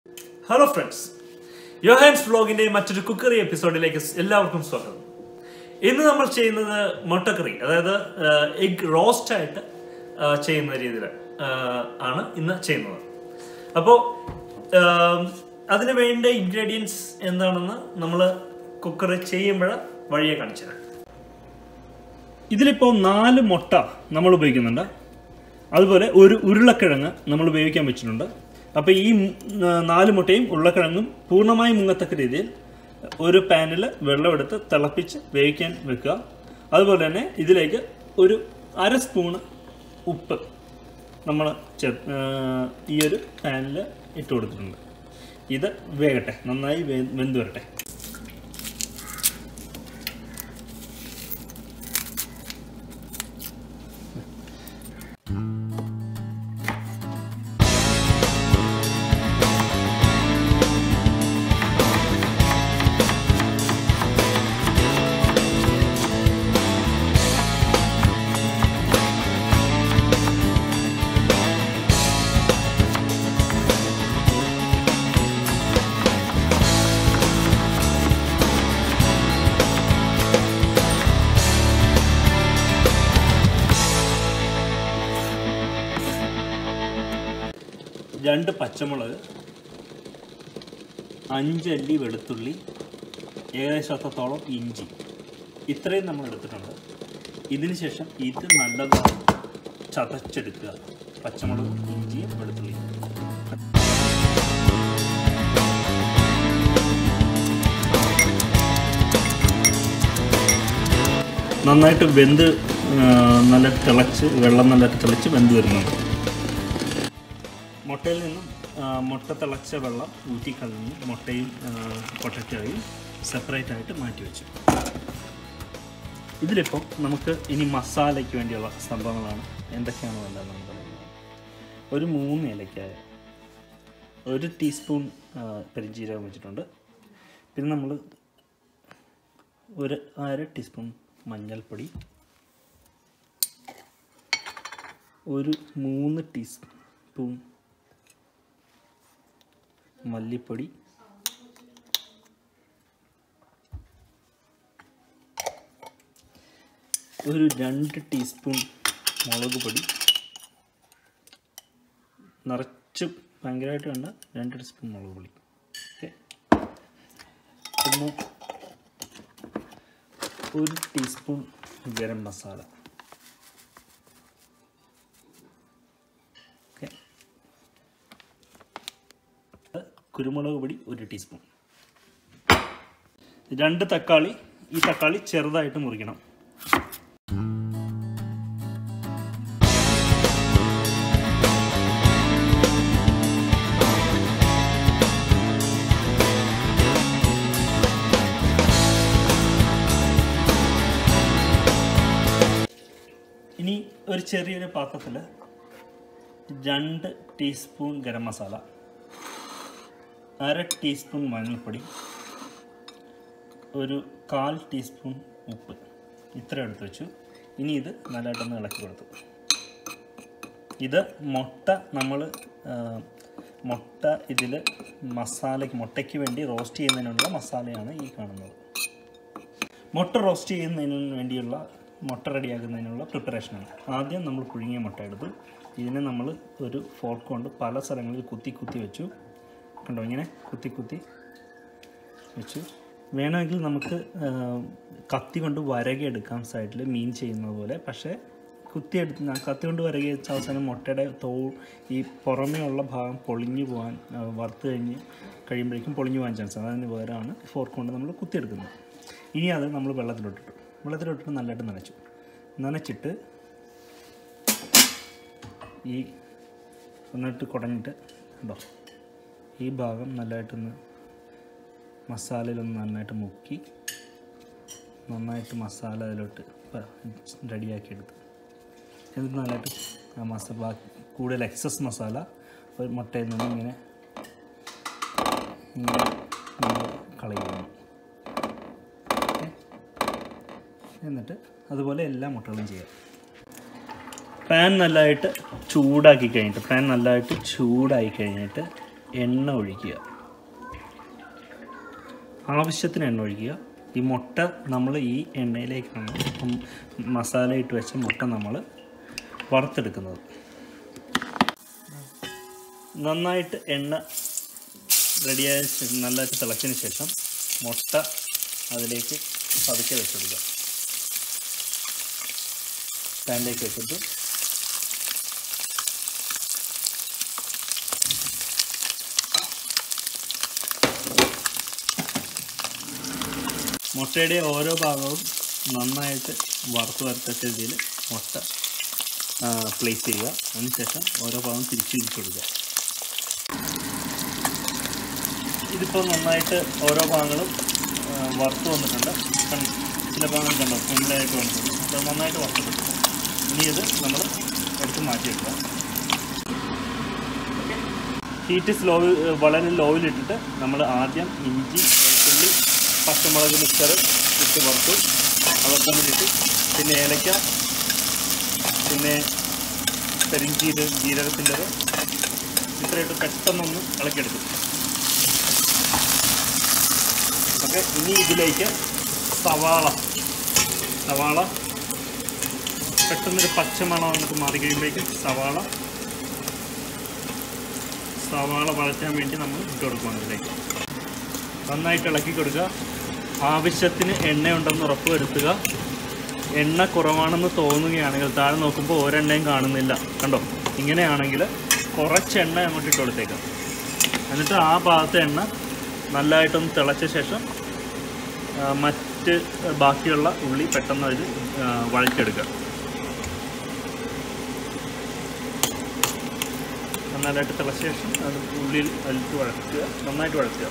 Hello friends യോഹാൻസ് വ്ലോഗിന്റെ മറ്റൊരു cookery എപ്പിസോഡിലേക്ക് എല്ലാവർക്കും സ്വാഗതം ഇന്ന് നമ്മൾ ചെയ്യുന്നത് മുട്ടക്കറി അതായത് എഗ് റോസ്റ്റ് ആയിട്ട് ആ, ചെയ്യുന്ന രീതിയിൽ ആണ് ഇന്ന് ചെയ്യുന്നത് അപ്പോൾ അതിന് വേണ്ട ഇൻഗ്രീഡിയൻസ് എന്താണെന്ന് നമ്മൾ കുക്കറി ചെയ്യുമ്പോൾ വഴിയെ കാണിച്ചു തരാം ഇതിലിപ്പോൾ നാല് മുട്ട നമ്മൾ ഉപയോഗിക്കുന്നുണ്ട് അതുപോലെ ഒരു ഉരുളക്കിഴങ്ങ് നമ്മൾ ഉപയോഗിക്കാൻ വെച്ചിട്ടുണ്ട് അപ്പോൾ ഈ ഉം, ആ, നാല് മുട്ടയും ഉരുളക്കിഴങ്ങും പൂർണ്ണമായും മുങ്ങത്തക്ക രീതിയിൽ ഒരു പാനിൽ വെള്ളമെടുത്ത് തിളപ്പിച്ച് വേവിക്കാൻ വെക്കുക അതുപോലെ തന്നെ ഇതിലേക്ക് ഒരു അര സ്പൂണ് ഉപ്പ് നമ്മൾ ചെ ആ, ഈ ഒരു പാനിൽ ഇട്ട് കൊടുത്തിട്ടുണ്ട് ഇത് വേകട്ടെ നന്നായി വേ- വെന്ത് വരട്ടെ രണ്ട് പച്ചമുളക് അഞ്ചല്ലി വെളുത്തുള്ളി ഏകദേശം അത്രത്തോളം ഇഞ്ചി ഇത്രയും നമ്മൾ എടുത്തിട്ടുണ്ട് ഇതിന് ശേഷം ഇത് നല്ലതാണ് ചതച്ചെടുക്കുക പച്ചമുളകും ഇഞ്ചിയും വെളുത്തുള്ളിയും നന്നായിട്ട് വെന്ത് ആ, നല്ല തിളച്ച് വെള്ളം നല്ല തിളച്ച് വെന്ത് വരുന്നുണ്ട് മുട്ടയിൽ നിന്നും ആ, മുട്ട തിളച്ച വെള്ളം ഊറ്റിക്കളഞ്ഞ് മുട്ടയും ആ, പൊട്ടറ്റോയും സെപ്പറേറ്റ് ആയിട്ട് മാറ്റി വെച്ചു ഇതിലിപ്പോൾ നമുക്ക് ഇനി മസാലയ്ക്ക് വേണ്ടിയുള്ള സംഭവങ്ങളാണ് എന്തൊക്കെയാണ് വേണ്ടതെന്ന് നമ്മൾ പറയുന്നത് ഒരു മൂന്ന് ഏലക്കായ ഒരു ടീസ്പൂൺ ആ, പെരിഞ്ജീരകം വെച്ചിട്ടുണ്ട് പിന്നെ നമ്മൾ ഒരു അര ടീസ്പൂൺ മഞ്ഞൾപ്പൊടി ഒരു മൂന്ന് ടീസ്പൂൺ മല്ലിപ്പൊടി ഒരു രണ്ട് ടീസ്പൂൺ മുളക് പൊടി നിറച്ച് ഭയങ്കരമായിട്ട് വേണ്ട രണ്ട് ടീസ്പൂൺ മുളക് പൊടി ഓക്കെ പിന്നെ ഒരു ടീസ്പൂൺ ഗരം മസാല ഓക്കെ കുരുമുളക് പൊടി ഒരു ടീസ്പൂൺ രണ്ട് തക്കാളി ഈ തക്കാളി ചെറുതായിട്ട് മുറിക്കണം ഇനി ഒരു ചെറിയൊരു പാത്രത്തിൽ രണ്ട് ടീസ്പൂൺ ഗരം മസാല അര ടീസ്പൂൺ മഞ്ഞൾപ്പൊടി ഒരു കാൽ ടീസ്പൂൺ ഉപ്പ് ഇത്ര എടുത്ത് വെച്ചു ഇനി ഇത് നല്ലതായിട്ടൊന്ന് ഇളക്കി കൊടുത്തു ഇത് മുട്ട നമ്മൾ മുട്ട ഇതിൽ മസാലയ്ക്ക് മുട്ടയ്ക്ക് വേണ്ടി റോസ്റ്റ് ചെയ്യുന്നതിനുള്ള മസാലയാണ് ഈ കാണുന്നത് മുട്ട റോസ്റ്റ് ചെയ്യുന്നതിന് വേണ്ടിയുള്ള മുട്ട റെഡിയാക്കുന്നതിനുള്ള പ്രിപ്പറേഷനാണ് ആദ്യം നമ്മൾ പുഴുങ്ങിയ മുട്ട എടുത്തു ഇതിനെ നമ്മൾ ഒരു ഫോർക്ക് കൊണ്ട് പല സ്ഥലങ്ങളിൽ കുത്തി കുത്തി വെച്ചു കണ്ടോ ഇങ്ങനെ കുത്തി കുത്തി വെച്ചു വേണമെങ്കിൽ നമുക്ക് ആ, കത്തി കൊണ്ട് വരകിയെടുക്കാം സൈഡിൽ മീൻ ചെയ്യുന്നത് പോലെ പക്ഷേ കുത്തിയെടുത്ത് കത്തി കൊണ്ട് വരകി വെച്ച അവസാനം മുട്ടയുടെ തോ ഈ പുറമേ ഉള്ള ഭാഗം പൊളിഞ്ഞു പോകാൻ ആ, വറുത്ത് കഴിഞ്ഞ് കഴിയുമ്പോഴേക്കും പൊളിഞ്ഞു പോകാൻ ചാൻസ് അതിന് പകരമാണ് ഫോർക്ക് കൊണ്ട് നമ്മൾ കുത്തിയെടുക്കുന്നത് ഇനി അത് നമ്മൾ വെള്ളത്തിലോട്ടിട്ടു വെള്ളത്തിലോട്ടിട്ട് നല്ലതായിട്ട് നനച്ചു നനച്ചിട്ട് ഈ എന്നിട്ട് കുടഞ്ഞിട്ട് ഉണ്ടോ ഈ ഭാഗം നല്ലതായിട്ടൊന്ന് മസാലയിലൊന്ന് നന്നായിട്ട് മുക്കി നന്നായിട്ട് മസാല അതിലോട്ട് റെഡിയാക്കി എടുത്തു എന്നിട്ട് നല്ലതായിട്ട് ആ മസാല ബാക്കി കൂടുതൽ എക്സസ് മസാല ഒരു മുട്ടയിൽ നിന്ന് ഇങ്ങനെ ഇങ്ങനെ നമ്മൾ കളയുന്നു ഓക്കേ? എന്നിട്ട് അതുപോലെ എല്ലാ മുട്ടകളും ചെയ്യാം പാൻ നല്ലതായിട്ട് ചൂടാക്കി കഴിഞ്ഞിട്ട് പാൻ നല്ലതായിട്ട് ചൂടായി കഴിഞ്ഞിട്ട് എണ്ണ ഒഴിക്കുക ആവശ്യത്തിന് എണ്ണ ഒഴിക്കുക ഈ മുട്ട നമ്മൾ ഈ എണ്ണയിലേക്കാണ് ഉം മസാല ഇട്ട് വെച്ച മുട്ട നമ്മൾ വറുത്തെടുക്കുന്നത് നന്നായിട്ട് എണ്ണ റെഡിയായ ശേഷം നല്ലതായിട്ട് തിളച്ചതിന് ശേഷം മുട്ട അതിലേക്ക് പതുക്കെ വെച്ചെടുക്കുക പാനിലേക്ക് വെച്ചിട്ട് മുട്ടയുടെ ഓരോ ഭാഗവും നന്നായിട്ട് വറുത്ത് വറുത്തച്ച രീതിയിൽ മുട്ട പ്ലേസ് ചെയ്യുക അതിനുശേഷം ഓരോ ഭാഗം തിരിച്ച് തിരിച്ചു കൊടുക്കുക ഇതിപ്പോൾ നന്നായിട്ട് ഓരോ ഭാഗങ്ങളും ആ, വറുത്ത് വന്നിട്ടുണ്ട് കൺ- ചില ഭാഗങ്ങൾ കണ്ടോ കുമ്പളയായിട്ട് വന്നിട്ടുണ്ട് അത് നന്നായിട്ട് വറുത്തിട്ടുണ്ട് ഇനി ഇത് നമ്മൾ എടുത്ത് മാറ്റി വെക്കുക ഹീറ്റ് സ്ലോ വളരെ ലോയിലിട്ടിട്ട് നമ്മൾ ആദ്യം ഇഞ്ചി വെളുത്തുള്ളി പച്ചമുളക് മിക്സർ ഇട്ട് വറുത്തു അതൊക്കെ ഇട്ട് പിന്നെ ഏലക്ക പിന്നെ കരിഞ്ചീര് ജീരകത്തിൻ്റെത് ഇത്രയിട്ട് പെട്ടെന്നൊന്ന് ഇളക്കിയെടുക്കും ഓക്കെ ഇനി ഇതിലേക്ക് സവാള സവാള പെട്ടെന്നൊരു പച്ചമണം വന്നിട്ട് മാറി കഴിയുമ്പോഴേക്കും സവാള സവാള വഴറ്റാൻ വേണ്ടി നമ്മൾ ഇട്ട് കൊടുക്കുകയാണ് ഇതിലേക്ക് നന്നായിട്ട് ഇളക്കി കൊടുക്കുക ആവശ്യത്തിന് എണ്ണയുണ്ടെന്ന് ഉറപ്പ് വരുത്തുക എണ്ണ കുറവാണെന്ന് തോന്നുകയാണെങ്കിൽ താഴെ നോക്കുമ്പോൾ ഒരെണ്ണയും കാണുന്നില്ല കണ്ടോ ഇങ്ങനെയാണെങ്കിൽ കുറച്ച് എണ്ണ അങ്ങോട്ട് ഇട്ട് കൊടുത്തേക്കാം എന്നിട്ട് ആ ഭാഗത്തെ എണ്ണ നല്ലതായിട്ടൊന്ന് തിളച്ച ശേഷം ആ, മറ്റ് ബാക്കിയുള്ള ഉള്ളി പെട്ടെന്ന് അതിൽ വഴറ്റെടുക്കുക നന്നായിട്ട് തിളച്ച ശേഷം അത് ഉള്ളിൽ അതിലിട്ട് വഴക്കുക നന്നായിട്ട് വഴക്കുക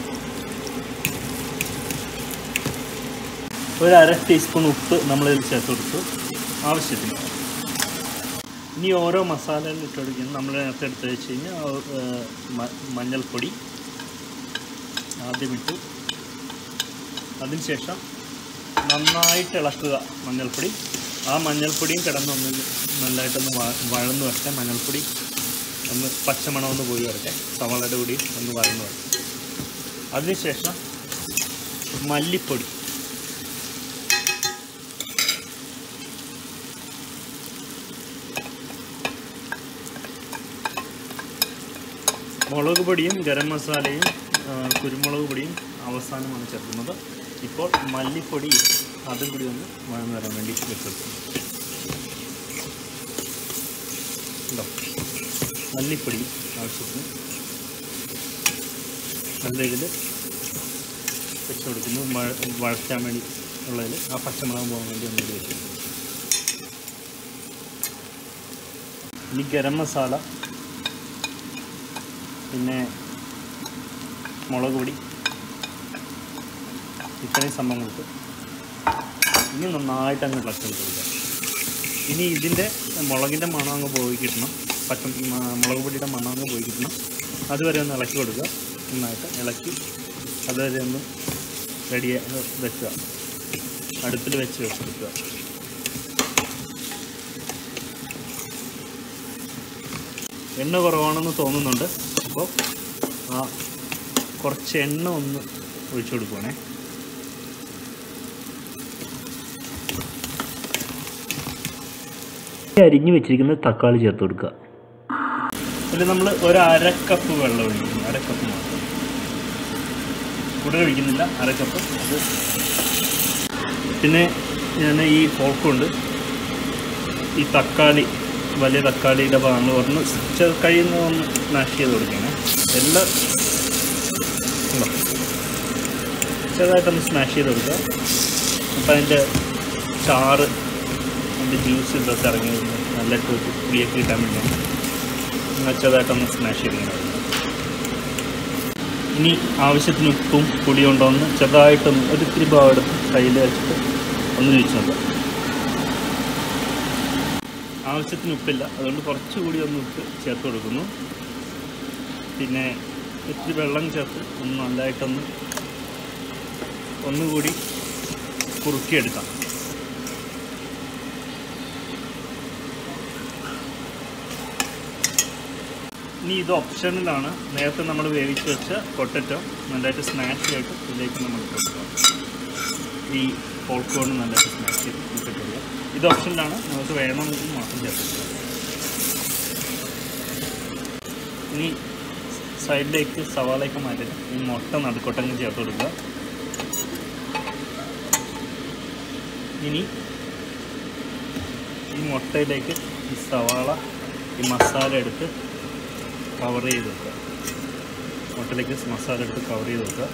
ഒരു അര ടീസ്പൂൺ ഉപ്പ് നമ്മളിതിൽ ചേർത്ത് കൊടുത്തു ആവശ്യത്തിന് ഇനി ഓരോ മസാലകൾ ഇട്ട് കൊടുക്കുന്നത് നമ്മൾ നേരത്തെ എടുത്ത് വെച്ച് കഴിഞ്ഞാൽ ആ, ഏർ, മ- മഞ്ഞൾപ്പൊടി ആദ്യം ഇട്ടു അതിനുശേഷം നന്നായിട്ട് ഇളക്കുക മഞ്ഞൾപ്പൊടി ആ മഞ്ഞൾപ്പൊടിയും കിടന്നൊന്ന് നല്ലതായിട്ടൊന്ന് വ- വഴന്ന് വരട്ടെ മഞ്ഞൾപ്പൊടി ഒന്ന് പച്ചമണം ഒന്ന് പോയി വരട്ടെ സവാളയുടെ കൂടി ഒന്ന് വഴന്ന് വരട്ടെ അതിനുശേഷം മല്ലിപ്പൊടി മുളക് പൊടിയും ഗരം മസാലയും ആ, കുരുമുളക് പൊടിയും അവസാനമാണ് ചേർക്കുന്നത് ഇപ്പോൾ മല്ലിപ്പൊടി അതും കൂടി ഒന്ന് വഴന്ന് വരാൻ വേണ്ടി വെച്ചെടുക്കും ഉണ്ടോ മല്ലിപ്പൊടി ആവശ്യത്തിന് നല്ല ഇതിൽ വെച്ച് കൊടുക്കുന്നു മഴ വഴറ്റാൻ വേണ്ടി ഉള്ളതിൽ ആ പച്ചമുളക് പോകാൻ വേണ്ടി ഒന്നുകൂടി വെച്ചു ഇനി ഗരം മസാല പിന്നെ മുളക് പൊടി ഇത്രയും സംഭവങ്ങൾക്ക് ഇനി നന്നായിട്ട് അങ്ങ് ഇളക്കി കൊടുക്കുക ഇനി ഇതിൻ്റെ മുളകിൻ്റെ മണം അങ്ങ് പോയി കിട്ടണം പച്ച മ- മുളക് പൊടിയുടെ മണം അങ്ങ് പോയി കിട്ടണം അതുവരെ ഒന്ന് ഇളക്കി കൊടുക്കുക നന്നായിട്ട് ഇളക്കി അതുവരെ ഒന്ന് റെഡി വെക്കുക അടുപ്പിൽ വെച്ച് വെച്ചെടുക്കുക എണ്ണ കുറവാണെന്ന് തോന്നുന്നുണ്ട് അപ്പോൾ ആ കുറച്ച് എണ്ണ ഒന്ന് ഒഴിച്ചു കൊടുക്കുവാണേ അരിഞ്ഞു വെച്ചിരിക്കുന്ന തക്കാളി ചേർത്ത് കൊടുക്കുക അതിൽ നമ്മൾ ഒരു അര കപ്പ് വെള്ളം ഒഴിക്കുന്നു അര കപ്പ് മാത്രം കൂടുതൽ ഒഴിക്കുന്നില്ല അര കപ്പ് അത് പിന്നെ ഞാൻ ഈ ഫോക്കുണ്ട് ഈ തക്കാളി വലിയ തക്കാളിയുടെ ഭാഗങ്ങൾ ഒന്ന് ചെ- കഴിയുന്ന ഒന്ന് സ്മാഷ് ചെയ്ത് കൊടുക്കണം എല്ലാം ഉണ്ടോ ചെറുതായിട്ടൊന്ന് സ്മാഷ് ചെയ്ത് കൊടുക്കുക അപ്പം അതിൻ്റെ ചാറ് അതിൻ്റെ ജ്യൂസ് ഇതൊക്കെ ഇറങ്ങി വരുന്നു നല്ല ടൂപ്പ് പുളിയൊക്കെ കിട്ടാൻ വേണ്ടിയാണ് ഒന്ന് ചെറുതായിട്ടൊന്ന് സ്മാഷ് ചെയ്തിങ്ങനെ ഇനി ആവശ്യത്തിന് ഉപ്പും പുളിയും ഉണ്ടോ എന്ന് ചെറുതായിട്ടൊന്ന് ഒരു ഇത്തിരി ഭാഗം എടുത്ത് കയ്യിൽ വെച്ചിട്ട് ഒന്ന് ചോദിച്ചു നോക്കാം ആവശ്യത്തിന് ഉപ്പില്ല അതുകൊണ്ട് കുറച്ചുകൂടി ഒന്ന് ഉപ്പ് ചേർത്ത് കൊടുക്കുന്നു പിന്നെ ഇത്തിരി വെള്ളം ചേർത്ത് ഒന്ന് നല്ലതായിട്ടൊന്ന് ഒന്നുകൂടി കുറുക്കിയെടുക്കാം ഇനി ഇത് ഓപ്ഷനിലാണ് നേരത്തെ നമ്മൾ വേവിച്ച് വെച്ച പൊട്ടറ്റോ നല്ലതായിട്ട് സ്നാച്ച് ആയിട്ട് ഇതിലേക്ക് നമ്മൾ കൊടുക്കുക ഈ പോൾക്കോൺ നല്ലതായിട്ട് സ്നാച്ച് ചെയ്ത് ഇട്ടിട്ടുള്ളത് ഇത് ഓപ്ഷനിലാണ് നമുക്ക് വേണമെങ്കിൽ മാത്രം ചേർത്തിട്ടുള്ളത് ഇനി സൈഡിലേക്ക് സവാളയൊക്കെ മാറ്റിയിട്ട് ഈ മുട്ട നടുക്കൊട്ടങ്ങ് ചേർത്ത് കൊടുക്കുക ഇനി ഈ മുട്ടയിലേക്ക് ഈ സവാള ഈ മസാല എടുത്ത് കവർ ചെയ്ത് വെക്കുക മുട്ടയിലേക്ക് മസാല എടുത്ത് കവർ ചെയ്ത് വെക്കുക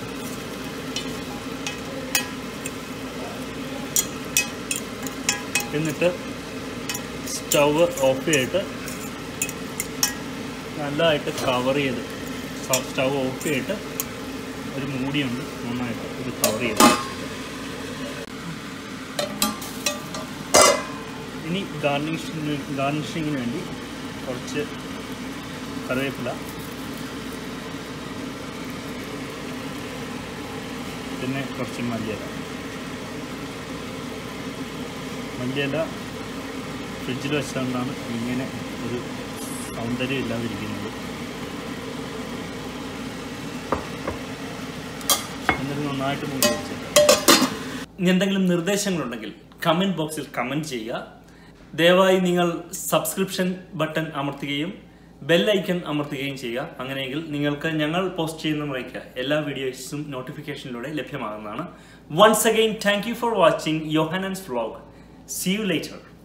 എന്നിട്ട് സ്റ്റവ് ഓഫ് ചെയ്തിട്ട് നല്ലതായിട്ട് കവർ ചെയ്ത് സ്റ്റവ് ഓഫ് ചെയ്തിട്ട് ഒരു മൂടിയുണ്ട് നന്നായിട്ട് ഇത് കവർ ചെയ്ത് ഇനി ഗാർണിഷിന് ഗാർണിഷിങ്ങിന് വേണ്ടി കുറച്ച് കറിവേപ്പില പിന്നെ കുറച്ച് മല്ലിയില മല്ലിയില ഫ്രിഡ്ജിൽ വെച്ചുകൊണ്ടാണ് ഇങ്ങനെ ഒരു സൗന്ദര്യം ഇല്ലാതിരിക്കുന്നത് എന്നിട്ട് നന്നായിട്ട് മൂടി വെച്ചേക്കാം ഇനി എന്തെങ്കിലും നിർദ്ദേശങ്ങളുണ്ടെങ്കിൽ കമൻറ്റ് ബോക്സിൽ കമൻറ്റ് ചെയ്യുക ദയവായി നിങ്ങൾ സബ്സ്ക്രിപ്ഷൻ ബട്ടൺ അമർത്തുകയും ബെൽ ഐക്കൺ അമർത്തുകയും ചെയ്യുക അങ്ങനെയെങ്കിൽ നിങ്ങൾക്ക് ഞങ്ങൾ പോസ്റ്റ് ചെയ്യുന്ന മുറയ്ക്ക് എല്ലാ വീഡിയോസും നോട്ടിഫിക്കേഷനിലൂടെ ലഭ്യമാകുന്നതാണ് once again thank you for watching Yohanan's vlog see you later